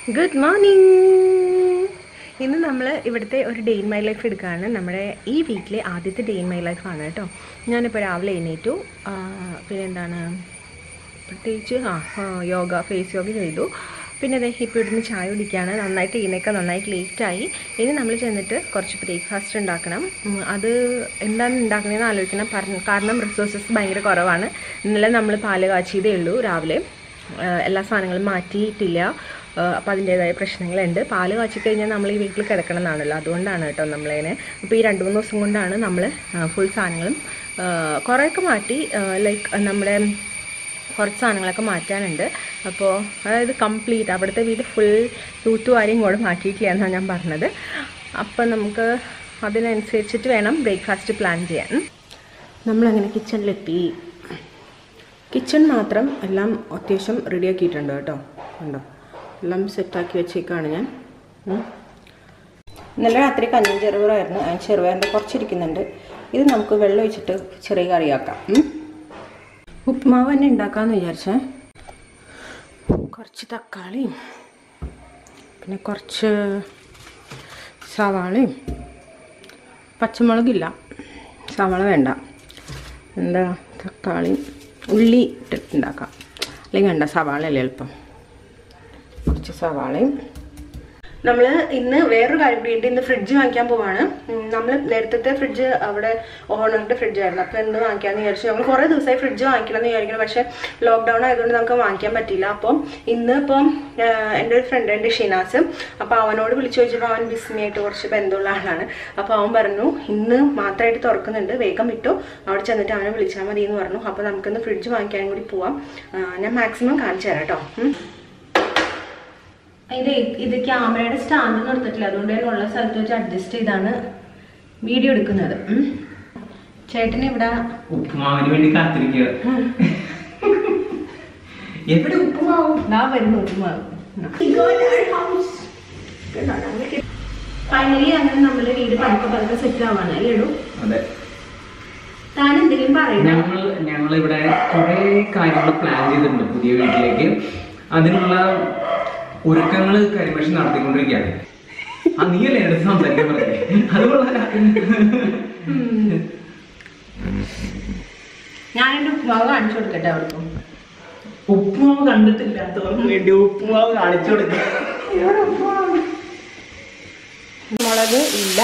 Good morning ഇന്ന് നമ്മൾ ഇവിടുത്തെ ഒരു ഡേ ഇൻ മൈ ലൈഫ് എടുക്കുകയാണ് നമ്മുടെ ഈ വീട്ടിലെ ആദ്യത്തെ ഡേ ഇൻ മൈ ലൈഫാണ് കേട്ടോ ഞാനിപ്പോൾ രാവിലെ എണീറ്റു ആ, പിന്നെ എന്താണ് പ്രത്യേകിച്ച് ആ ആ, യോഗ ഫേസ് യോഗ ചെയ്തു പിന്നെ അതെ ഇപ്പോൾ ഇവിടുന്ന് ചായ കുടിക്കുകയാണ് നന്നായിട്ട് ഇതിനൊക്കെ നന്നായിട്ട് ലേറ്റായി ഇനി നമ്മൾ ചെന്നിട്ട് കുറച്ച് ബ്രേക്ക്ഫാസ്റ്റ് ഉണ്ടാക്കണം ഉം, അത് എന്താണ് ഉണ്ടാക്കണമെന്ന് ആലോചിക്കണം പറഞ്ഞ- കാരണം റിസോഴ്സസ് ഭയങ്കര കുറവാണ് ഇന്നലെ നമ്മൾ പാല് കാച്ചിയതേ ഉള്ളൂ രാവിലെ ആ, എല്ലാ സാധനങ്ങളും മാറ്റിയിട്ടില്ല അപ്പോൾ അതിൻ്റേതായ പ്രശ്നങ്ങളുണ്ട് പാല് കാച്ചി കഴിഞ്ഞാൽ നമ്മൾ ഈ വീട്ടിൽ കിടക്കണം എന്നാണല്ലോ അതുകൊണ്ടാണ് കേട്ടോ നമ്മളതിനെ അപ്പോൾ ഈ രണ്ട് മൂന്ന് ദിവസം കൊണ്ടാണ് നമ്മൾ ഫുൾ സാധനങ്ങളും ആ, കുറേയൊക്കെ മാറ്റി ലൈക്ക് നമ്മുടെ കുറച്ച് സാധനങ്ങളൊക്കെ മാറ്റാനുണ്ട് അപ്പോൾ അതായത് കംപ്ലീറ്റ് അവിടുത്തെ വീട് ഫുൾ തൂത്തുവാരിയും കൂടെ മാറ്റിയിട്ടില്ല എന്നാണ് ഞാൻ പറഞ്ഞത് അപ്പോൾ നമുക്ക് അതിനനുസരിച്ചിട്ട് വേണം ബ്രേക്ക്ഫാസ്റ്റ് പ്ലാൻ ചെയ്യാൻ നമ്മളങ്ങനെ കിച്ചണിലെത്തി കിച്ചൺ മാത്രം എല്ലാം അത്യാവശ്യം റെഡിയാക്കിയിട്ടുണ്ട് കേട്ടോ ഉണ്ടോ എല്ലാം സെറ്റാക്കി വെച്ചേക്കാണ് ഞാൻ ഉം. ഇന്നലെ രാത്രി കഞ്ഞിയും ചെറുപയറായിരുന്നു ആ ചെറുപയറിൻ്റെ കുറച്ചിരിക്കുന്നുണ്ട് ഇത് നമുക്ക് വെള്ളം ഒഴിച്ചിട്ട് ചെറിയ കറിയാക്കാം ഉം. ഉപ്മാവ് തന്നെ ഉണ്ടാക്കാമെന്ന് വിചാരിച്ചേ കുറച്ച് തക്കാളിയും പിന്നെ കുറച്ച് സവാളയും പച്ചമുളകില്ല സവാള വേണ്ട എന്താ തക്കാളിയും ഉള്ളി ഇട്ടിട്ട് ഉണ്ടാക്കാം അല്ലെങ്കിൽ വേണ്ട സവാള അല്ലേ എളുപ്പം കുറച്ച് സവാളയും നമ്മൾ ഇന്ന് വേറൊരു കാര്യം കൂടി ഉണ്ട് ഇന്ന് ഫ്രിഡ്ജ് വാങ്ങിക്കാൻ പോവാണ് നമ്മൾ നേരത്തെ ഫ്രിഡ്ജ് അവിടെ ഓണറിന്റെ ഫ്രിഡ്ജ് ആയിരുന്നു അപ്പോൾ എന്ത് വാങ്ങിക്കാന്ന് വിചാരിച്ചു ഞങ്ങൾ കുറേ ദിവസമായി ഫ്രിഡ്ജ് വാങ്ങിക്കണം എന്ന് വിചാരിക്കണം പക്ഷേ ലോക്ക്ഡൗൺ ആയതുകൊണ്ട് നമുക്ക് വാങ്ങിക്കാൻ പറ്റില്ല അപ്പം ഇന്ന് ഇപ്പം ആഹ്, എൻ്റെ ഒരു ഫ്രണ്ട് ഉണ്ട് ഷിനാസ് അപ്പോൾ അവനോട് വിളിച്ചു ചോദിച്ചപ്പോൾ അവൻ ബിസ്മിയായിട്ട് കുറച്ച് ബന്ധമുള്ള ആളാണ് അപ്പോൾ അവൻ പറഞ്ഞു ഇന്ന് മാത്രമായിട്ട് തുറക്കുന്നുണ്ട് വേഗം വിട്ടു അവിടെ ചെന്നിട്ട് അവനെ വിളിച്ചാൽ മതി എന്ന് പറഞ്ഞു അപ്പോൾ നമുക്കിന്ന് ഫ്രിഡ്ജ് വാങ്ങിക്കാൻ കൂടി പോവാം ആഹ്, ഞാൻ മാക്സിമം കാണിച്ചു തരാം കേട്ടോ ഉം. ഇത് ഇത് ക്യാമറയുടെ സ്റ്റാൻഡ് നിർത്തിട്ടില്ല അതുകൊണ്ട് ഞാൻ ഉള്ള സ്ഥലത്ത് വെച്ച് അഡ്ജസ്റ്റ് ചെയ്താണ് വീഡിയോ എടുക്കുന്നത് ഉം. ചേട്ടൻ ഇവിടെ ഉപ്പുമാവിന് വേണ്ടി കാത്തിരിക്കുക എവിടെ ഉപ്പുമാവും ദാ വരുന്നു ഉപ്പുമാവ് ഫൈനലി അങ്ങനെ നമ്മുടെ വീട് പതുക്കെ പതുക്കെ സെറ്റ് ആവാണ് അല്ലേടൂ അതെ താൻ എന്തെങ്കിലും പറയണം ഞങ്ങൾ ഞങ്ങൾ ഇവിടെ കുറെ കാര്യങ്ങൾ പ്ലാൻ ചെയ്തിട്ടുണ്ട് പുതിയ വീട്ടിലേക്ക് അതിനുള്ള ഒരുക്കങ്ങൾ കരിമേഷൻ നടത്തിക്കൊണ്ടിരിക്കുകയാണ് ആ നീയല്ലേ എടുത്ത് സംസാരിക്കാൻ പറഞ്ഞേ അതുകൊള്ള ഞാൻ എൻ്റെ ഉപ്പുമാവ് കാണിച്ചു കൊടുക്കട്ടെ അവർക്കും ഉപ്പുമാവ് കണ്ടിട്ടില്ലാത്തവർക്ക് വേണ്ടി ഉപ്പുമാവ് കാണിച്ചു കൊടുക്കുക മുളക് ഇല്ല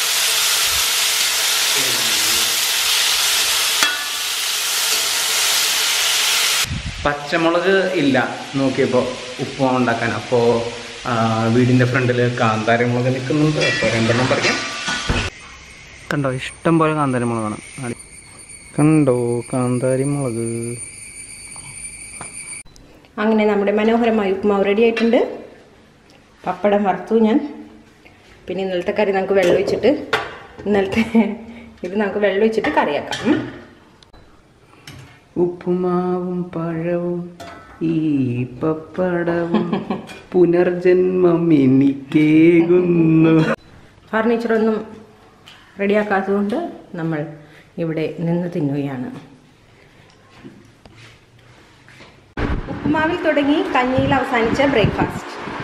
പച്ചമുളക് ഇല്ല നോക്കിയപ്പോൾ ഉപ്പുമാവ് ഉണ്ടാക്കാൻ അപ്പോൾ വീടിൻ്റെ ഫ്രണ്ടിൽ കാന്താരി മുളക് നിൽക്കുന്നുണ്ട് അപ്പോൾ രണ്ടെണ്ണം പറയാം കണ്ടോ ഇഷ്ടം പോലെ കാന്താരി മുളകാണ് കണ്ടോ കാന്താരി മുളക് അങ്ങനെ നമ്മുടെ മനോഹരമായ ഉപ്പുമാവ് റെഡി ആയിട്ടുണ്ട് പപ്പടം വറുത്തു ഞാൻ പിന്നെ ഇന്നലത്തെ കറി നമുക്ക് വെള്ളം ഒഴിച്ചിട്ട് ഇന്നലത്തെ ഇത് നമുക്ക് വെള്ളം ഒഴിച്ചിട്ട് കറിയാക്കാം ഉം. ഉപ്പുമാവും പഴവും ഈ പപ്പടവും പുനർജന്മം എനിക്കേകുന്നു ഫർണിച്ചറൊന്നും റെഡിയാക്കാത്തതുകൊണ്ട് നമ്മൾ ഇവിടെ നിന്ന് തിന്നുകയാണ് ഉപ്പുമാവിൽ തുടങ്ങി കഞ്ഞിയിൽ അവസാനിച്ച ബ്രേക്ക്ഫാസ്റ്റ്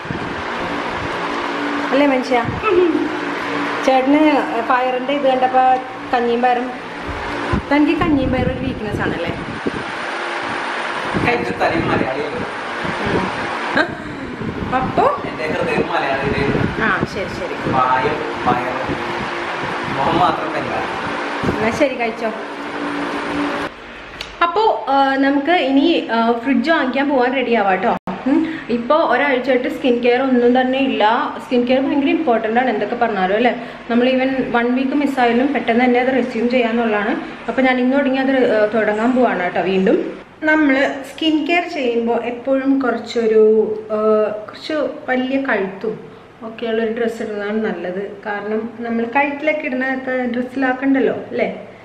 അല്ലേ മനുഷ്യ ചേട്ടന് പയറിൻ്റെ ഇത് കണ്ടപ്പോൾ കഞ്ഞിയും പയറും തനിക്ക് കഞ്ഞിയും പയറും ഒരു വീക്ക്നെസ് ആണല്ലേ അപ്പോൾ എൻ്റെ ഹൃദയം മലയാളിയുടെ ആ ശരി ശരി പായം പയറും മുഖം മാത്രം ബംഗാളി എന്നാ ശരി കഴിച്ചോ അപ്പോൾ നമുക്ക് ഇനി ഫ്രിഡ്ജ് വാങ്ങിക്കാൻ പോകാൻ റെഡി ആവാം കേട്ടോ ഇപ്പോൾ ഒരാഴ്ചയായിട്ട് സ്കിൻ കെയർ ഒന്നും തന്നെ ഇല്ല സ്കിൻ കെയർ ഭയങ്കര ഇമ്പോർട്ടൻ്റ് ആണ് എന്തൊക്കെ പറഞ്ഞാലും അല്ലേ നമ്മൾ ഈവൻ വൺ വീക്ക് മിസ്സായാലും പെട്ടെന്ന് തന്നെ അത് റെസ്യൂം ചെയ്യാന്നുള്ളതാണ് അപ്പോൾ ഞാൻ ഇന്ന് തുടങ്ങി അത് ആ, തുടങ്ങാൻ പോവാണ് കേട്ടോ വീണ്ടും നമ്മൾ സ്കിൻ കെയർ ചെയ്യുമ്പോൾ എപ്പോഴും കുറച്ചൊരു ആ, കുറച്ച് വലിയ കഴുത്തും ഒക്കെയുള്ളൊരു ഡ്രസ്സ് ഇടുന്നതാണ് നല്ലത് കാരണം നമ്മൾ കഴുത്തിലൊക്കെ ഇടുന്ന ഡ്രസ്സിലാക്കണ്ടല്ലോ അല്ലേ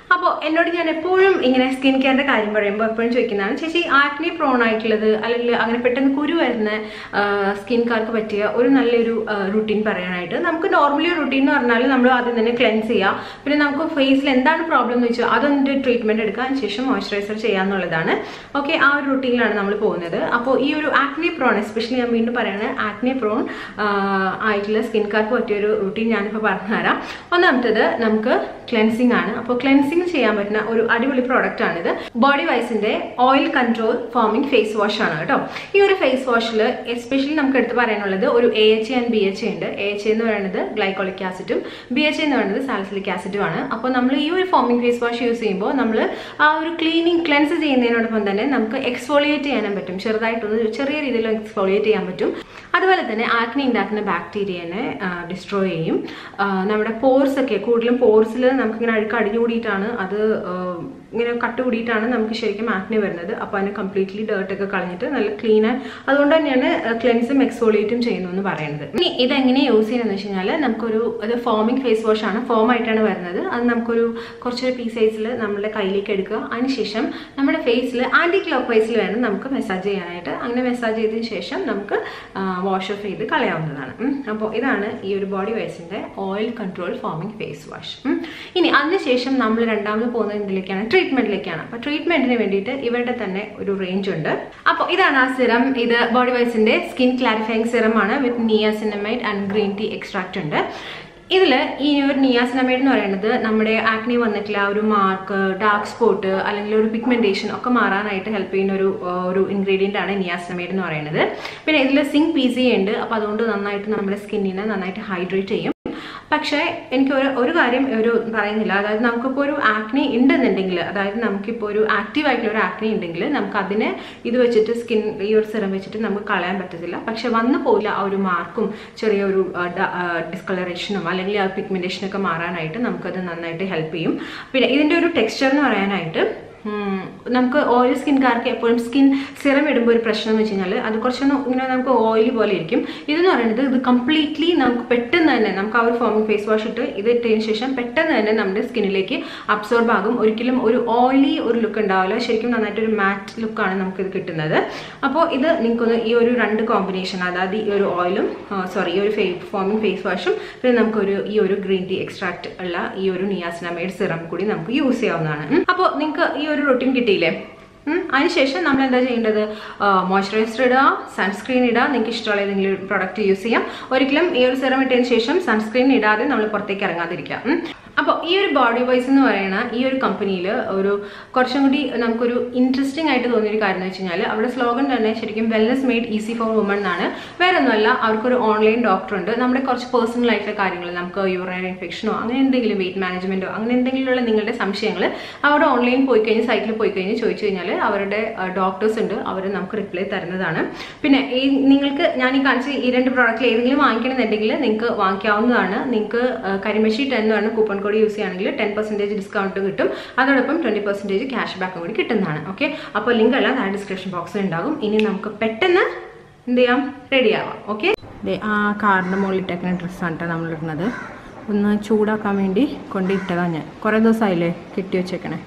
അപ്പോൾ എന്നോട് ഞാൻ എപ്പോഴും ഇങ്ങനെ സ്കിൻ കെയറിന്റെ കാര്യം പറയുമ്പോൾ എപ്പോഴും ചോദിക്കുന്നതാണ് ചേച്ചി ആക്നി പ്രോൺ ആയിട്ടുള്ളത് അല്ലെങ്കിൽ അങ്ങനെ പെട്ടെന്ന് കുരു വരുന്ന സ്കിൻകാർക്ക് പറ്റിയ ഒരു നല്ലൊരു റുട്ടീൻ പറയാനായിട്ട് നമുക്ക് നോർമലി റുട്ടീൻ എന്ന് പറഞ്ഞാൽ നമ്മൾ ആദ്യം തന്നെ ക്ലെൻസ് ചെയ്യുക പിന്നെ നമുക്ക് ഫേസിൽ എന്താണ് പ്രോബ്ലം എന്ന് വെച്ചാൽ അതൊന്നിട്ട് ട്രീറ്റ്മെന്റ് എടുക്കുക അതിന് ശേഷം മോയ്സ്ചറൈസർ ചെയ്യാന്നുള്ളതാണ് ഓക്കെ ആ ഒരു റുട്ടീനിലാണ് നമ്മൾ പോകുന്നത് അപ്പോൾ ഈ ഒരു ആക്നി പ്രോൺ എസ്പെഷ്യലി ഞാൻ വീണ്ടും പറയാണ് ആക്നി പ്രോൺ ആയിട്ടുള്ള സ്കിൻകാർക്ക് പറ്റിയൊരു റുട്ടീൻ ഞാനിപ്പോൾ പറഞ്ഞുതരാം ഒന്നാമത്തത് നമുക്ക് ക്ലെൻസിങ് ആണ് അപ്പോൾ ക്ലെൻസിങ് ചെയ്യാൻ പറ്റുന്ന ഒരു അടിപൊളി പ്രോഡക്റ്റ് ആണിത് ബോഡി വൈസിന്റെ oil control foaming face wash ആണ് കേട്ടോ ഈ ഒരു ഫേസ് വാഷിൽ എസ്പെഷ്യലി നമുക്ക് എടുത്ത് പറയാനുള്ളത് ഒരു A H and B H ഉണ്ട് എ എച്ച് എന്ന് പറയുന്നത് ഗ്ലൈക്കോളിക് ആസിഡും ബി എച്ച് എന്ന് പറയുന്നത് സാൽസിലിക് ആസിഡും ആണ് അപ്പോൾ നമ്മൾ ഈ ഒരു ഫോമിംഗ് ഫേസ് വാഷ് യൂസ് ചെയ്യുമ്പോൾ നമ്മൾ ആ ഒരു ക്ലീനിങ് ക്ലെൻസ് ചെയ്യുന്നതിനോടൊപ്പം തന്നെ നമുക്ക് എക്സ്ഫോളിയേറ്റ് ചെയ്യാനും പറ്റും ചെറുതായിട്ടൊന്ന് ചെറിയ രീതിയിൽ എക്സ്ഫോളിയേറ്റ് ചെയ്യാൻ പറ്റും അതുപോലെ തന്നെ ആക്നി ഉണ്ടാക്കുന്ന ബാക്ടീരിയനെ ഡിസ്ട്രോയ് ചെയ്യും ആ, നമ്മുടെ പോർസ് ഒക്കെ കൂടുതലും പോർസിൽ നമുക്കിങ്ങനെ അഴുക്ക് അടിഞ്ഞുകൂടിയിട്ടാണ് അത് ആ, ഇങ്ങനെ കട്ട് കൂടിയിട്ടാണ് നമുക്ക് ശരിക്കും ആക്നി വരുന്നത് അപ്പോൾ അതിനെ കംപ്ലീറ്റ്ലി ഡേർട്ടൊക്കെ കളഞ്ഞിട്ട് നല്ല ക്ലീൻ അതുകൊണ്ട് തന്നെയാണ് ക്ലെൻസും എക്സ്ഫോളിയേറ്റും ചെയ്യുന്നു എന്ന് പറയുന്നത് ഇനി ഇതെങ്ങനെ യൂസ് ചെയ്യുന്നതെന്ന് വെച്ച് കഴിഞ്ഞാൽ നമുക്കൊരു അത് ഫോമിംഗ് ഫേസ് വാഷ് ആണ് ഫോം ആയിട്ടാണ് വരുന്നത് അത് നമുക്കൊരു കുറച്ചൊരു പീസ് സൈസിൽ നമ്മുടെ കയ്യിലേക്ക് എടുക്കുക അതിനുശേഷം നമ്മുടെ ഫേസിൽ ആൻറ്റി ക്ലോക്ക് വൈസിൽ വേണം നമുക്ക് മെസ്സാജ് ചെയ്യാനായിട്ട് അങ്ങനെ മെസ്സാജ് ചെയ്തതിന് ശേഷം നമുക്ക് വാഷ് ഓഫ് ചെയ്ത് കളയാവുന്നതാണ് ഉം. അപ്പോൾ ഇതാണ് ഈ ഒരു ബോഡി വൈസിൻ്റെ oil control foaming face wash ഇനി അതിനുശേഷം നമ്മൾ രണ്ടാമത് പോകുന്നത് എന്തിലേക്കാണ് ട്രീറ്റ്മെന്റിലേക്കാണ് അപ്പോൾ ട്രീറ്റ്മെന്റിന് വേണ്ടിയിട്ട് ഇവരുടെ തന്നെ ഒരു റേഞ്ച് ഉണ്ട് അപ്പോൾ ഇതാണ് ആ സിറം ഇത് ബോഡി വൈസിൻ്റെ സ്കിൻ ക്ലാരിഫയിങ് സിറം ആണ് with niacinamide and green tea extract ഉണ്ട് ഇതിൽ ഈ ഒരു നിയാസിനമൈഡ് എന്ന് പറയുന്നത് നമ്മുടെ ആക്നി വന്നിട്ടുള്ള ആ ഒരു മാർക്ക് ഡാർക്ക് സ്പോട്ട് അല്ലെങ്കിൽ ഒരു പിഗ്മെന്റേഷൻ ഒക്കെ മാറാനായിട്ട് ഹെൽപ്പ് ചെയ്യുന്ന ഒരു ആ, ഒരു ഇൻഗ്രീഡിയൻ്റ് ആണ് നിയാസിനമൈഡ് എന്ന് പറയുന്നത് പിന്നെ ഇതിൽ സിങ്ക് പി സി ഉണ്ട് അപ്പോൾ അതുകൊണ്ട് നന്നായിട്ട് നമ്മുടെ സ്കിന്നിനെ നന്നായിട്ട് ഹൈഡ്രേറ്റ് ചെയ്യും പക്ഷേ എനിക്ക് ഒരു ഒരു കാര്യം ഒരു പറയുന്നില്ല അതായത് നമുക്കിപ്പോൾ ഒരു ആക്നി ഉണ്ടെന്നുണ്ടെങ്കിൽ അതായത് നമുക്കിപ്പോൾ ഒരു ആക്റ്റീവ് ആയിട്ടുള്ള ഒരു ആക്നി ഉണ്ടെങ്കിൽ നമുക്ക് അതിനെ ഇത് വെച്ചിട്ട് സ്കിൻ ഈ ഒരു സിറം വെച്ചിട്ട് നമുക്ക് കളയാൻ പറ്റത്തില്ല പക്ഷെ വന്നു പോയില്ല ആ ഒരു മാർക്കും ചെറിയൊരു ഡിസ്കളറേഷനും അല്ലെങ്കിൽ ആ പിഗ്മെന്റേഷനൊക്കെ മാറാനായിട്ട് നമുക്കത് നന്നായിട്ട് ഹെൽപ്പ് ചെയ്യും പിന്നെ ഇതിൻ്റെ ഒരു ടെക്സ്ചർ എന്ന് പറയാനായിട്ട് ഉം, നമുക്ക് ഓയിൽ സ്കിൻകാർക്ക് എപ്പോഴും സ്കിൻ സിറം ഇടുമ്പോൾ ഒരു പ്രശ്നം എന്ന് വെച്ച് കഴിഞ്ഞാൽ അത് കുറച്ചൊന്ന് ഇങ്ങനെ നമുക്ക് ഓയിലി പോലെ ഇരിക്കും ഇതെന്ന് പറയുന്നത് ഇത് കംപ്ലീറ്റ്ലി നമുക്ക് പെട്ടെന്ന് തന്നെ നമുക്ക് ആ ഒരു ഫോമിംഗ് ഫേസ് വാഷ് ഇട്ട് ഇത് ഇട്ടതിന് ശേഷം പെട്ടെന്ന് തന്നെ നമ്മുടെ സ്കിന്നിലേക്ക് അബ്സോർബ് ആകും ഒരിക്കലും ഒരു ഓയിലി ഒരു ലുക്ക് ഉണ്ടാവില്ല ശരിക്കും നന്നായിട്ട് ഒരു മാറ്റ് ലുക്കാണ് നമുക്കിത് കിട്ടുന്നത് അപ്പോൾ ഇത് നിങ്ങൾക്കൊന്ന് ഈ ഒരു രണ്ട് കോമ്പിനേഷൻ അതായത് ഈ ഒരു ഓയിലും സോറി ഈ ഒരു ഫേ ഫോമിംഗ് ഫേസ് വാഷും പിന്നെ നമുക്കൊരു ഈ ഒരു ഗ്രീൻ ടീ എക്സ്ട്രാക്ട് ഉള്ള ഈ ഒരു നിയാസിനമൈഡ് സിറം കൂടി നമുക്ക് യൂസ് ചെയ്യാവുന്നതാണ് അപ്പോൾ നിങ്ങൾക്ക് ഈ ഒരു റൊട്ടീൻ കിട്ടിയില്ലേ ഉം. അതിനുശേഷം നമ്മൾ എന്താ ചെയ്യേണ്ടത് മോയ്സ്ചറൈസർ ഇടുക സൺസ്ക്രീൻ ഇടുക നിങ്ങൾക്ക് ഇഷ്ടമുള്ള ഏതെങ്കിലും പ്രോഡക്റ്റ് യൂസ് ചെയ്യാം ഒരിക്കലും ഈ ഒരു സിറം ഇട്ടതിന് ശേഷം സൺസ്ക്രീൻ ഇടാതെ നമ്മൾ പുറത്തേക്ക് ഇറങ്ങാതിരിക്കുക ഉം. അപ്പോൾ ഈ ഒരു ബോഡി വൈസ് എന്ന് പറയുന്ന ഈ ഒരു കമ്പനിയിൽ ഒരു കുറച്ചും കൂടി നമുക്കൊരു ഇൻട്രസ്റ്റിംഗ് ആയിട്ട് തോന്നിയൊരു കാര്യം എന്ന് വെച്ച് കഴിഞ്ഞാൽ അവിടെ സ്ലോഗൻ തന്നെ ശരിക്കും wellness made easy for women എന്നാണ് വേറെ ഒന്നുമല്ല അവർക്കൊരു ഓൺലൈൻ ഡോക്ടർ ഉണ്ട് നമ്മുടെ കുറച്ച് പേഴ്സണൽ ആയിട്ടുള്ള കാര്യങ്ങൾ നമുക്ക് യൂറിനറി ഇൻഫെക്ഷനോ അങ്ങനെ എന്തെങ്കിലും വെയിറ്റ് മാനേജ്മെന്റോ അങ്ങനെ എന്തെങ്കിലുമുള്ള നിങ്ങളുടെ സംശയങ്ങൾ അവിടെ ഓൺലൈൻ പോയി കഴിഞ്ഞ് സൈറ്റിൽ പോയി കഴിഞ്ഞ് ചോദിച്ചു കഴിഞ്ഞാൽ അവരുടെ ഡോക്ടേഴ്സ് ഉണ്ട് അവർ നമുക്ക് റിപ്ലൈ തരുന്നതാണ് പിന്നെ ഈ നിങ്ങൾക്ക് ഞാൻ ഈ കാണിച്ച ഈ രണ്ട് പ്രോഡക്റ്റിൽ ഏതെങ്കിലും വാങ്ങിക്കണമെന്നുണ്ടെങ്കിൽ നിങ്ങൾക്ക് വാങ്ങിക്കാവുന്നതാണ് നിങ്ങൾക്ക് കരിമശി ടെൻ എന്ന് പറഞ്ഞ കൂപ്പൺ കോഡ് യൂസ് ചെയ്യുകയാണെങ്കിൽ ടെൻ പെർസെൻറ്റേജ് ഡിസ്കൗണ്ട് കിട്ടും അതോടൊപ്പം ട്വൻറ്റി പെർസെൻറ്റേജ് ക്യാഷ് ബാക്കും കൂടി കിട്ടുന്നതാണ് ഓക്കെ അപ്പോൾ ലിങ്ക് എല്ലാം താഴെ ഡിസ്ക്രിപ്ഷൻ ബോക്സിൽ ഉണ്ടാകും ഇനി നമുക്ക് പെട്ടെന്ന് എന്ത് ചെയ്യാം റെഡി ആവാം ഓക്കെ ആ കാറിൻ്റെ മുകളിൽ ഇട്ടേക്കുന്ന ഡ്രസ്സാണ് കേട്ടോ നമ്മളിടുന്നത് ഒന്ന് ചൂടാക്കാൻ വേണ്ടി കൊണ്ടിട്ടതാണ് ഞാൻ കുറേ ദിവസമായില്ലേ കെട്ടി വെച്ചേക്കണേ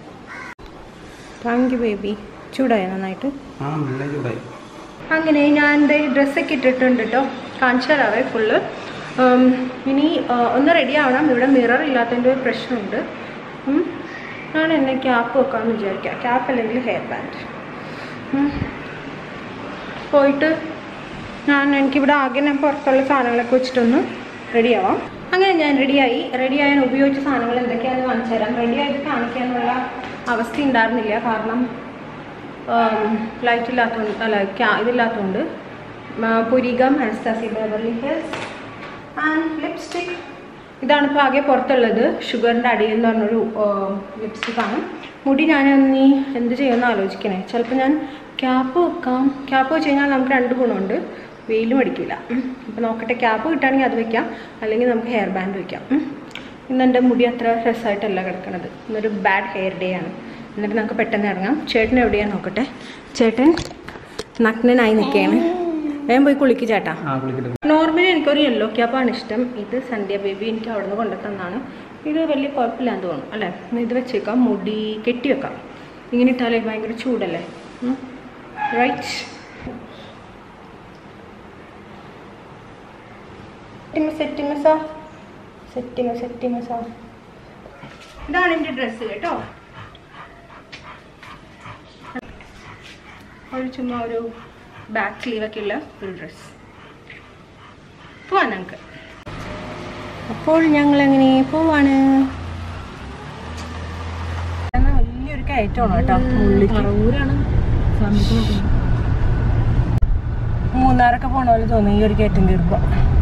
താങ്ക് യു ബേബി ചൂടായോ നന്നായിട്ട് ആ നല്ല ചൂടായി അങ്ങനെ ഞാൻ എൻ്റെ ഡ്രസ്സൊക്കെ ഇട്ടിട്ടുണ്ട് കേട്ടോ കാണിച്ചു തരാവേ ഫുള്ള് ഉം, ഇനി ആ, ഒന്ന് റെഡി ആവണം ഇവിടെ മിറർ ഇല്ലാത്തതിൻ്റെ ഒരു പ്രശ്നമുണ്ട് ഉം. ഞാൻ എന്നെ ക്യാപ്പ് വെക്കാമെന്ന് വിചാരിക്കാം ക്യാപ്പ് അല്ലെങ്കിൽ ഹെയർ ബാൻഡ് പോയിട്ട് ഞാൻ എനിക്കിവിടെ ആകെ ഞാൻ പുറത്തുള്ള സാധനങ്ങളൊക്കെ വെച്ചിട്ടൊന്ന് റെഡിയാവാം അങ്ങനെ ഞാൻ റെഡിയായി റെഡിയായാൻ ഉപയോഗിച്ച സാധനങ്ങൾ എന്തൊക്കെയാണെന്ന് കാണിച്ചു തരാം റെഡിയായിട്ട് കാണിക്കാനുള്ള അവസ്ഥ ഉണ്ടായിരുന്നില്ല കാരണം ലൈറ്റ് ഇല്ലാത്തതുകൊണ്ട് അല്ല ക്യാ ഇതില്ലാത്തതുകൊണ്ട് പുരികം Anastasia Beverly Hills and lipstick ഇതാണ് ഇപ്പോൾ ആകെ പുറത്തുള്ളത് ഷുഗറിൻ്റെ അടിയിൽ എന്ന് പറഞ്ഞൊരു ലിപ്സ്റ്റിക്കാണ് മുടി ഞാൻ നീ എന്ത് ചെയ്യുമെന്ന് ആലോചിക്കണേ ചിലപ്പോൾ ഞാൻ ക്യാപ്പ് വെക്കാം ക്യാപ്പ് വെച്ച് കഴിഞ്ഞാൽ നമുക്ക് രണ്ട് ഗുണമുണ്ട് വെയിലും അടിക്കില്ല അപ്പോൾ നോക്കട്ടെ ക്യാപ്പ് കിട്ടുകയാണെങ്കിൽ അത് വെക്കാം അല്ലെങ്കിൽ നമുക്ക് ഹെയർ ബാൻഡ് വെക്കാം ഉം. ഇന്ന് എൻ്റെ മുടി അത്ര രസമായിട്ടല്ല കിടക്കണത് ഇന്നൊരു ബാഡ് ഹെയർ ഡേ ആണ് എന്നിട്ട് നമുക്ക് പെട്ടെന്ന് ഇറങ്ങാം ചേട്ടൻ എവിടെയാണ് നോക്കട്ടെ ചേട്ടൻ നഗ്നനായി നിൽക്കുകയാണ് വേഗം പോയി കുളിക്ക് ചേട്ടാ ആ കുളിക്കട്ടെ നോർമലി എനിക്കൊരു യെല്ലോ ക്യാപ്പാണ് ഇഷ്ടം ഇത് സന്ധ്യ ബേബി എനിക്ക് അവിടെ നിന്ന് കൊണ്ടുതന്നാണ് ഇത് വലിയ കുഴപ്പമില്ലാന്ന് തോന്നുന്നു അല്ലേ എന്നാ ഇത് വെച്ചേക്കാം മുടി കെട്ടി വെക്കാം ഇങ്ങനെ ഇട്ടാലേ ഭയങ്കര ചൂടല്ലേ റൈറ്റ് സെറ്റിമസ സെറ്റിമ സെറ്റിമസ ഇതാണ് എൻ്റെ ഡ്രസ്സ് കേട്ടോ ഒരു ചുമ്മാ ഒരു ബാക്ക് സ്ലീവൊക്കെ ഉള്ള ഒരു ഡ്രസ്സ് പോവാം നമുക്ക് അപ്പോൾ ഞങ്ങൾ എങ്ങനെ പോവാണ് എന്നാ വലിയൊരു കയറ്റമാണ് കേട്ടോ മുള്ളിക്ക് മൂന്നാറൊക്കെ പോണ പോലെ തോന്നി ഈ ഒരു കയറ്റം കയറുമ്പോ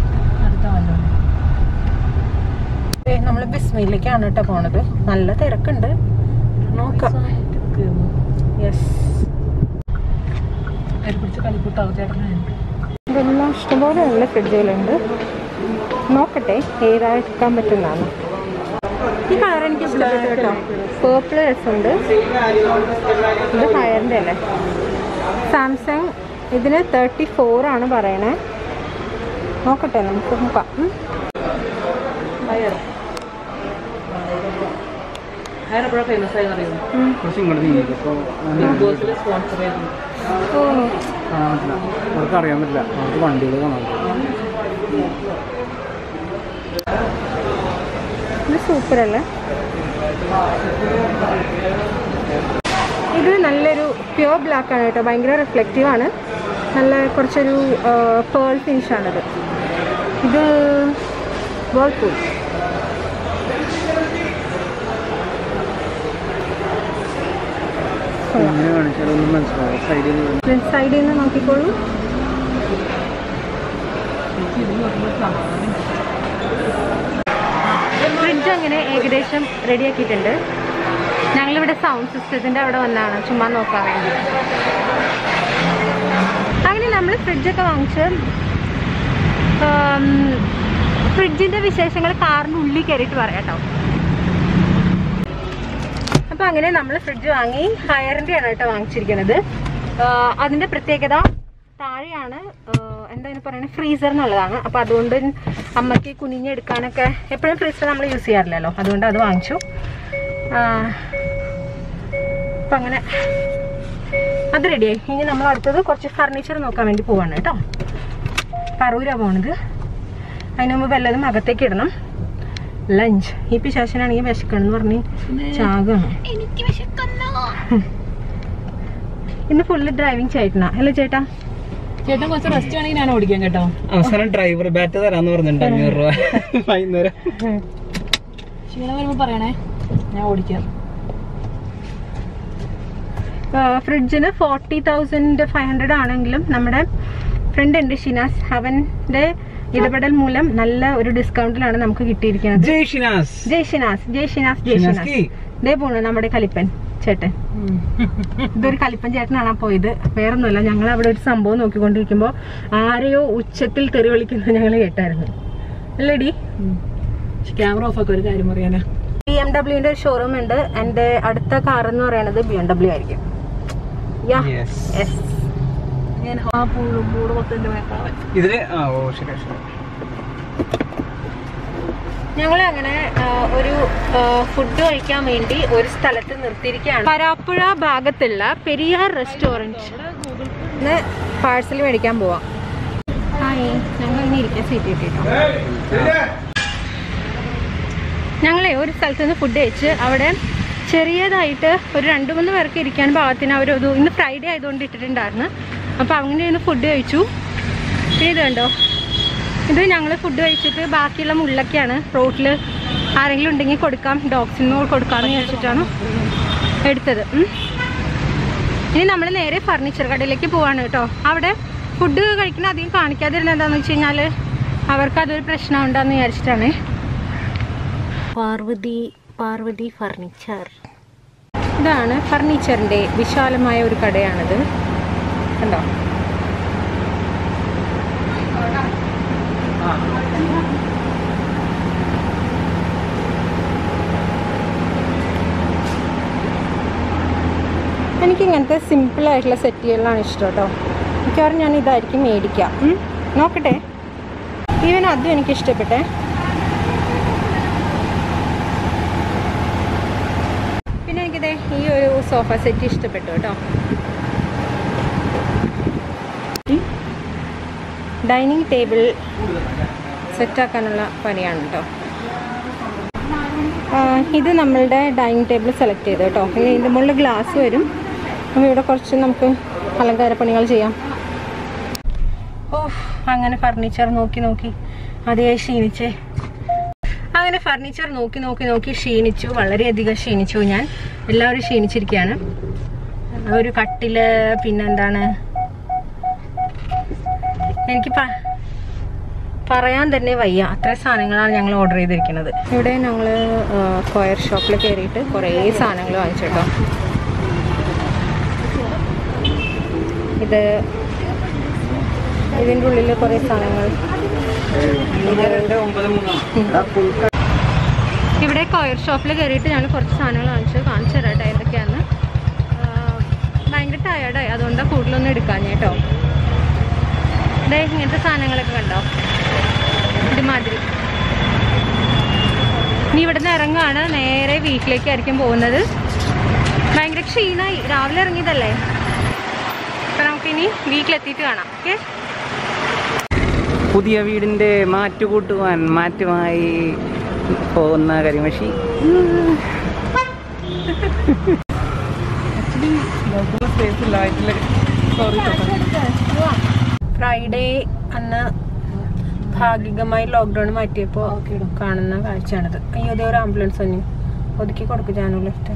നമ്മൾ ബിസ്മയിലേക്കാണ് കേട്ടോ പോണത് നല്ല തിരക്കുണ്ട് നോക്കാം യെസ് ഇതെല്ലാം ഇഷ്ടംപോലെ നല്ല ഫ്രിഡ്ജുകളുണ്ട് നോക്കട്ടെ ഏതാ എടുക്കാൻ പറ്റുന്നതാണ് ഈ കളർ എനിക്ക് ഇഷ്ടപ്പെട്ടു കേട്ടോ പേർപ്പിൾ രസമുണ്ട് ഇത് ഹയറിൻ്റെ അല്ലേ സാംസങ് ഇതിന് തേർട്ടി ഫോർ ആണ് പറയണേ നോക്കട്ടെ നമുക്ക് നോക്കാം ഉം. ഫേമസ് ആയി അറിയുന്നു ഉം. കുറച്ച് ഇങ്ങോട്ട് നീങ്ങി അപ്പോൾ ഓ കാണാൻ പറ്റില്ല അവർക്ക് അറിയാൻ പറ്റില്ല അവർക്ക് വണ്ടികൾ കാണാൻ പറ്റില്ല ഇത് സൂപ്പർ അല്ലേ ഇത് നല്ലൊരു പ്യുവർ ബ്ലാക്ക് ആണ് കേട്ടോ ഭയങ്കര റിഫ്ലക്റ്റീവ് ആണ് നല്ല കുറച്ചൊരു പേൾ ഫിനിഷ് ആണിത് ഇത് വേൾപൂൾ ഇങ്ങനെ കാണിച്ചാലൊന്നും മനസ്സിലാവും സൈഡിൽ നിന്ന് സൈഡിൽ നിന്ന് നോക്കിക്കോളൂ ഫ്രിഡ്ജ് അങ്ങനെ ഏകദേശം റെഡിയാക്കിയിട്ടുണ്ട് ഞങ്ങളിവിടെ സൗണ്ട് സിസ്റ്റത്തിൻ്റെ അവിടെ വന്നാണ് ചുമ്മാ നോക്കാൻ വേണ്ടി അങ്ങനെ നമ്മൾ ഫ്രിഡ്ജൊക്കെ വാങ്ങിച്ച് ഫ്രിഡ്ജിൻ്റെ വിശേഷങ്ങൾ കാറിൻ്റെ ഉള്ളിൽ കയറിയിട്ട് പറയാം കേട്ടോ അപ്പോൾ അങ്ങനെ നമ്മൾ ഫ്രിഡ്ജ് വാങ്ങി ഹയറിൻ്റെ ആണ് കേട്ടോ വാങ്ങിച്ചിരിക്കുന്നത് ആഹ് അതിന്റെ പ്രത്യേകത താഴെയാണ് ആഹ് എന്താ ഇതിന് പറയുന്നത് ഫ്രീസർ എന്നുള്ളതാണ് അപ്പോൾ അതുകൊണ്ട് അമ്മയ്ക്ക് കുനിഞ്ഞെടുക്കാനൊക്കെ എപ്പോഴും ഫ്രീസർ നമ്മൾ യൂസ് ചെയ്യാറില്ലല്ലോ അതുകൊണ്ട് അത് വാങ്ങിച്ചു അപ്പം അങ്ങനെ അത് റെഡിയായി ഇനി നമ്മൾ അടുത്തത് കുറച്ച് ഫർണിച്ചർ നോക്കാൻ വേണ്ടി പോവാണ് കേട്ടോ പറൂരാ പോണത് അതിന് മുമ്പ് വല്ലതും അകത്തേക്ക് ഇടണം ലഞ്ച് ഈ പിശാശനാണെങ്കിൽ വിശക്കണം എന്ന് പറഞ്ഞ് ചാകണം എനിക്ക് വിശക്കുന്നു ഇന്ന് ഫുള്ള് ഡ്രൈവിംഗ് ചേട്ടനാ അല്ലേ ചേട്ടാ ചേട്ടൻ കുറച്ച് റെസ്റ്റ് വേണമെങ്കിൽ ഞാൻ ഓടിക്കാം കേട്ടോ അവസാനം ഡ്രൈവർ ബാറ്റ് തരാന്ന് പറഞ്ഞിട്ടുണ്ട് അഞ്ഞൂറ് രൂപ വൈകുന്നേരം ക്ഷീണം വരുമ്പോ പറയണേ ഞാൻ ഓടിക്കാം ഫ്രിഡ്ജിന് ഫോർട്ടി തൗസൻഡ് ഫൈവ് ഹൺഡ്രഡ് ആണെങ്കിലും നമ്മുടെ ഫ്രണ്ട് ഉണ്ട് ഷിനാസ് അവന്റെ ഇടപെടൽ മൂലം നല്ല ഒരു ഡിസ്കൗണ്ടിലാണ് നമുക്ക് കിട്ടിയിരിക്കുന്നത് ജയ് ഷിനാസ് ജയ് ഷിനാസ് ജയ് ഷിനാസ് ജയ് ഷിനാസ് ഷിനാസ്കി ഇതേ പോണു നമ്മുടെ കലിപ്പൻ ചേട്ടൻ ഇതൊരു കലിപ്പൻ ചേട്ടനാണ് പോയത് വേറൊന്നുമല്ല ഞങ്ങൾ അവിടെ ഒരു സംഭവം നോക്കിക്കൊണ്ടിരിക്കുമ്പോൾ ആരെയോ ഉച്ചത്തിൽ തെറി വിളിക്കുന്നത് ഞങ്ങൾ കേട്ടായിരുന്നു അല്ലേടി ക്യാമറ ഓഫ് ആക്കി ഒരു കാര്യം പറയാനാ ബി എം ഡബ്ല്യുവിന്റെ ഒരു ഷോറൂം ഉണ്ട് എന്റെ അടുത്ത കാർ എന്ന് പറയുന്നത് ബി എം ഡബ്ല്യു ആയിരിക്കും യാ യെസ് യെസ് ഞാൻ ആ പൂട് പൂട് പത്തിന്റെ മേക്കാവൻ ഇതില് ആ ഓ ശരി ശരി ഞങ്ങൾ അങ്ങനെ ഒരു ഫുഡ് കഴിക്കാൻ വേണ്ടി ഒരു സ്ഥലത്ത് നിർത്തിയിരിക്കുകയാണ് പരാപ്പുഴ ഭാഗത്തുള്ള പെരിയാർ റെസ്റ്റോറൻറ്റ് പാഴ്സൽ മേടിക്കാൻ പോവാം ഹായ് ഞങ്ങൾ ഇങ്ങനെ ഇരിക്കാൻ സീറ്റ് കിട്ടിട്ടോ ഞങ്ങളെ ഒരു സ്ഥലത്ത് നിന്ന് ഫുഡ് കഴിച്ച് അവിടെ ചെറിയതായിട്ട് ഒരു രണ്ട് മൂന്ന് പേർക്ക് ഇരിക്കാൻ പാകത്തിന് അവരൊരു ഇന്ന് ഫ്രൈഡേ ആയതുകൊണ്ട് ഇട്ടിട്ടുണ്ടായിരുന്നു അപ്പോൾ അങ്ങനെ ഒന്ന് ഫുഡ് കഴിച്ചു പിന്നെ ഇത് കണ്ടോ ഇത് ഞങ്ങൾ ഫുഡ് കഴിച്ചിട്ട് ബാക്കിയുള്ള മുള്ളൊക്കെയാണ് റോട്ടിൽ ആരെങ്കിലും ഉണ്ടെങ്കിൽ കൊടുക്കാം ഡോഗ്സിന് കൊടുക്കാമെന്ന് വിചാരിച്ചിട്ടാണ് എടുത്തത് ഉം. ഇനി നമ്മൾ നേരെ ഫർണിച്ചർ കടയിലേക്ക് പോവാണ് കേട്ടോ അവിടെ ഫുഡ് കഴിക്കുന്ന അധികം കാണിക്കാതിരുന്നത് എന്താണെന്ന് വെച്ച് കഴിഞ്ഞാൽ അവർക്ക് അതൊരു പ്രശ്നം ഉണ്ടെന്ന് വിചാരിച്ചിട്ടാണ് പാർവതി പാർവതി ഫർണിച്ചർ ഇതാണ് ഫർണിച്ചറിൻ്റെ വിശാലമായ ഒരു കടയാണിത് കണ്ടോ എനിക്ക് ഇങ്ങനത്തെ സിമ്പിൾ ആയിട്ടുള്ള സെറ്റുകളിലാണ് ഇഷ്ടം കേട്ടോ മിക്കവാറും ഞാൻ ഇതായിരിക്കും മേടിക്കാം ഉം. നോക്കട്ടെ ഈവൻ അതും എനിക്ക് ഇഷ്ടപ്പെട്ടെ ഈ ഒരു സോഫ സെറ്റ് ഇഷ്ടപ്പെട്ടു കേട്ടോ ഡൈനിങ് ടേബിൾ സെറ്റാക്കാനുള്ള പണിയാണ് കേട്ടോ ആ, ഇത് നമ്മളുടെ ഡൈനിങ് ടേബിൾ സെലക്ട് ചെയ്തു കേട്ടോ ഇനി ഇതിൻ്റെ മുകളിൽ ഗ്ലാസ് വരും അപ്പോൾ ഇവിടെ കുറച്ച് നമുക്ക് അലങ്കാര പണികൾ ചെയ്യാം ഓ അങ്ങനെ ഫർണിച്ചർ നോക്കി നോക്കി അതിയായി ക്ഷീണിച്ചേ അങ്ങനെ ഫർണിച്ചർ നോക്കി നോക്കി നോക്കി ക്ഷീണിച്ചു വളരെയധികം ക്ഷീണിച്ചു ഞാൻ എല്ലാവരും ക്ഷീണിച്ചിരിക്കുകയാണ് ഒരു കട്ടില് പിന്നെന്താണ് എനിക്ക് പ- പറയാൻ തന്നെ വയ്യ അത്ര സാധനങ്ങളാണ് ഞങ്ങൾ ഓർഡർ ചെയ്തിരിക്കുന്നത് ഇവിടെ ഞങ്ങൾ കൊയർ ഷോപ്പിൽ കയറിയിട്ട് കുറേ സാധനങ്ങൾ വാങ്ങിച്ചു കേട്ടോ ഇത് ഇതിൻ്റെ ഉള്ളിൽ കുറേ സാധനങ്ങൾ ഇവിടെ കൊയർ ഷോപ്പിൽ കയറിയിട്ട് ഞങ്ങൾ കുറച്ച് സാധനങ്ങൾ വാങ്ങിച്ചു കാണിച്ചു തരാം കേട്ടോ എന്തൊക്കെയാന്ന് ആ, ഭയങ്കര ടയേർഡായി അതുകൊണ്ടാണ് കൂടുതലൊന്നും എടുക്കാൻ കേട്ടോ ദേ ഇങ്ങനത്തെ സാധനങ്ങളൊക്കെ കണ്ടോ ഇതുമാതിരി ഇനി ഇവിടുന്ന് ഇറങ്ങുകയാണ് നേരെ വീട്ടിലേക്കായിരിക്കും പോകുന്നത് ഭയങ്കര ക്ഷീണമായി രാവിലെ ഇറങ്ങിയതല്ലേ അപ്പം നമുക്കിനി വീട്ടിലെത്തിയിട്ട് കാണാം ഓക്കെ പുതിയ വീടിന്റെ മാറ്റുകൂട്ടുവാൻ മാറ്റുമായി പോകുന്ന കരിമഷി ഫ്രൈഡേ അന്ന് ഭാഗികമായി ലോക്ക്ഡൗൺ മാറ്റിയപ്പോൾ കാണുന്ന കാഴ്ചയാണിത് അയ്യോ അതേ ഒരു ആംബുലൻസ് വന്നു ഒതുക്കി കൊടുക്കും ജാനു ലെഫ്റ്റ്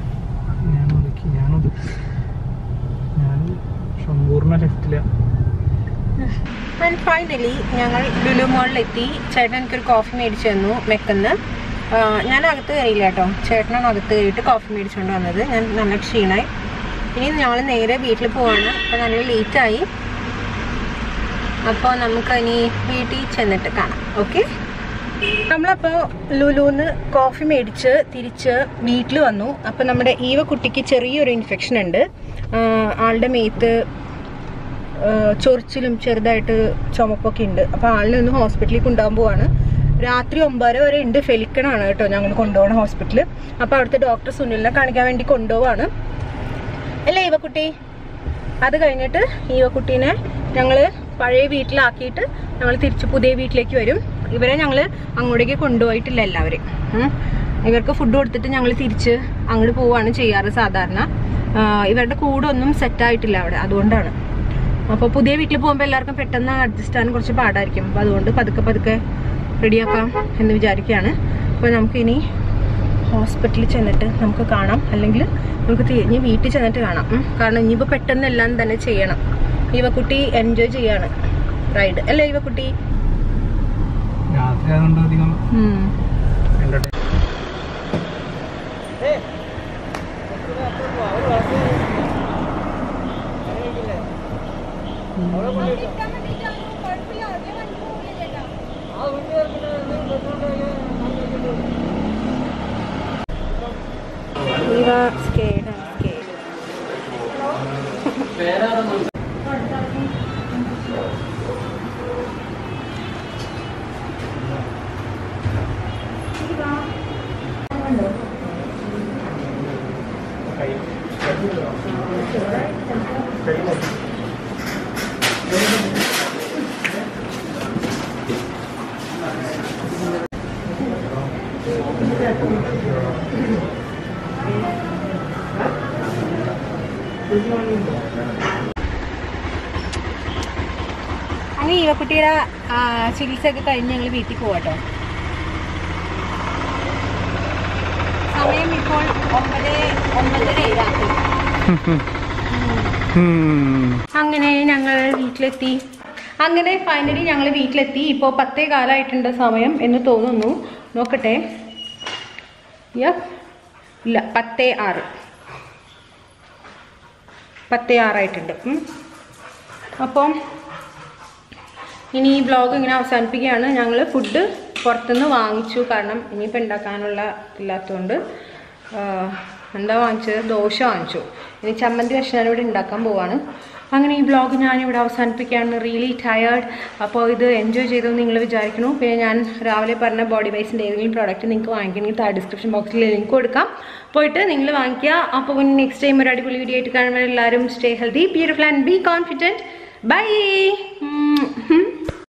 സമ്പൂർണ്ണ ലെഫ്റ്റില ആൻഡ് ഫൈനലി ഞങ്ങൾ ലുലു മോളിലെത്തി ചേട്ടൻ എനിക്കൊരു കോഫി മേടിച്ചു തന്നു മെക്കന്ന് ഞാൻ അകത്ത് കയറിയില്ല കേട്ടോ ചേട്ടനാണ് അകത്ത് കയറിയിട്ട് കോഫി മേടിച്ചുകൊണ്ട് വന്നത് ഞാൻ നല്ല ക്ഷീണമായി ഇനി ഞങ്ങൾ നേരെ വീട്ടിൽ പോവാണ് അപ്പോൾ നല്ല ലേറ്റായി അപ്പോൾ നമുക്ക് ഇനി വീട്ടിൽ ചെന്നിട്ട് കാണാം ഓക്കെ നമ്മളപ്പോൾ ലുലുന്ന് കോഫി മേടിച്ച് തിരിച്ച് വീട്ടിൽ വന്നു അപ്പോൾ നമ്മുടെ ഈവ കുട്ടിക്ക് ചെറിയൊരു ഇൻഫെക്ഷൻ ഉണ്ട് ആ, ആളുടെ മേത്ത് ആ, ചൊറിച്ചിലും ചെറുതായിട്ട് ചുമപ്പൊക്കെ ഉണ്ട് അപ്പോൾ ആളിനെ ഒന്ന് ഹോസ്പിറ്റലിൽ കൊണ്ടുപോകാൻ പോവാണ് രാത്രി ഒമ്പതര വരെ ഉണ്ട് ഫെലിക്കണാണ് കേട്ടോ ഞങ്ങൾ കൊണ്ടുപോകണ ഹോസ്പിറ്റലിൽ അപ്പോൾ അവിടുത്തെ ഡോക്ടർ സുനിലിനെ കാണിക്കാൻ വേണ്ടി കൊണ്ടുപോവാണ് അല്ലേ ഈവക്കുട്ടി അത് കഴിഞ്ഞിട്ട് ഈവക്കുട്ടീനെ ഞങ്ങൾ പഴയ വീട്ടിലാക്കിയിട്ട് ഞങ്ങൾ തിരിച്ച് പുതിയ വീട്ടിലേക്ക് വരും ഇവരെ ഞങ്ങൾ അങ്ങോട്ടേക്ക് കൊണ്ടുപോയിട്ടില്ല എല്ലാവരും ഉം. ഇവർക്ക് ഫുഡ് കൊടുത്തിട്ട് ഞങ്ങൾ തിരിച്ച് അങ്ങോട്ട് പോവുകയാണ് ചെയ്യാറ് സാധാരണ ആ, ഇവരുടെ കൂടൊന്നും സെറ്റായിട്ടില്ല അവിടെ അതുകൊണ്ടാണ് അപ്പോൾ പുതിയ വീട്ടിൽ പോകുമ്പോൾ എല്ലാവർക്കും പെട്ടെന്ന് അഡ്ജസ്റ്റ് ആകാൻ കുറച്ച് പാടായിരിക്കും അപ്പോൾ അതുകൊണ്ട് പതുക്കെ പതുക്കെ റെഡിയാക്കാം എന്ന് വിചാരിക്കുകയാണ് അപ്പോൾ നമുക്കിനി ഹോസ്പിറ്റലിൽ ചെന്നിട്ട് നമുക്ക് കാണാം അല്ലെങ്കിൽ നമുക്ക് തിരിഞ്ഞ് വീട്ടിൽ ചെന്നിട്ട് കാണാം ഉം. കാരണം ഇനിയിപ്പോൾ പെട്ടെന്ന് എല്ലാം തന്നെ ചെയ്യണം ഇവക്കുട്ടി എൻജോയ് ചെയ്യാണ് റൈഡ് അല്ലേ ഇവക്കുട്ടി രാത്രി ആയതുകൊണ്ട് അധികം ഉം. ഇവ scared ആണ്, scared. അങ്ങനെ ഈവക്കുട്ടിയുടെ ആ, ചികിത്സയൊക്കെ കഴിഞ്ഞ് ഞങ്ങൾ വീട്ടിൽ പോവാട്ടോ സമയം ഇപ്പോൾ ഒമ്പത് ഒമ്പതര രാത്രി അങ്ങനെ ഞങ്ങൾ വീട്ടിലെത്തി അങ്ങനെ ഫൈനലി ഞങ്ങൾ വീട്ടിലെത്തി ഇപ്പോൾ പത്തേ കാലമായിട്ടുണ്ട് സമയം എന്ന് തോന്നുന്നു നോക്കട്ടെ യ്യ. ഇല്ല പത്തേ ആറ് പത്തേ ആറായിട്ടുണ്ട് ഉം. അപ്പം ഇനി ഈ ബ്ലോഗ് ഇങ്ങനെ അവസാനിപ്പിക്കുകയാണ് ഞങ്ങൾ ഫുഡ് പുറത്തുനിന്ന് വാങ്ങിച്ചു കാരണം ഇനിയിപ്പോൾ ഉണ്ടാക്കാനുള്ള ഇല്ലാത്തതുകൊണ്ട് ആ, എന്താ വാങ്ങിച്ചത് ദോശ വാങ്ങിച്ചു ഇനി ചമ്മന്തി കഷ്ണം ഇവിടെ ഉണ്ടാക്കാൻ പോവാണ് അങ്ങനെ ഈ വ്ളോഗ് ഞാനിവിടെ അവസാനിപ്പിക്കുകയാണ് റിയലി ടയേർഡ് അപ്പോൾ ഇത് എൻജോയ് ചെയ്തെന്ന് നിങ്ങൾ വിചാരിക്കുന്നു പിന്നെ ഞാൻ രാവിലെ പറഞ്ഞ ബോഡി വൈസിൻ്റെ ഏതെങ്കിലും പ്രോഡക്റ്റ് നിങ്ങൾക്ക് വാങ്ങിക്കണമെങ്കിൽ താഴെ ഡിസ്ക്രിപ്ഷൻ ബോക്സിൽ ലിങ്ക് കൊടുക്കാം പോയിട്ട് നിങ്ങൾ വാങ്ങിക്കുക അപ്പോൾ പിന്നെ നെക്സ്റ്റ് ടൈം ഒരു അടിപൊളി വീഡിയോ ആയിട്ട് കാണുമ്പോൾ എല്ലാവരും stay healthy beautiful and be confident by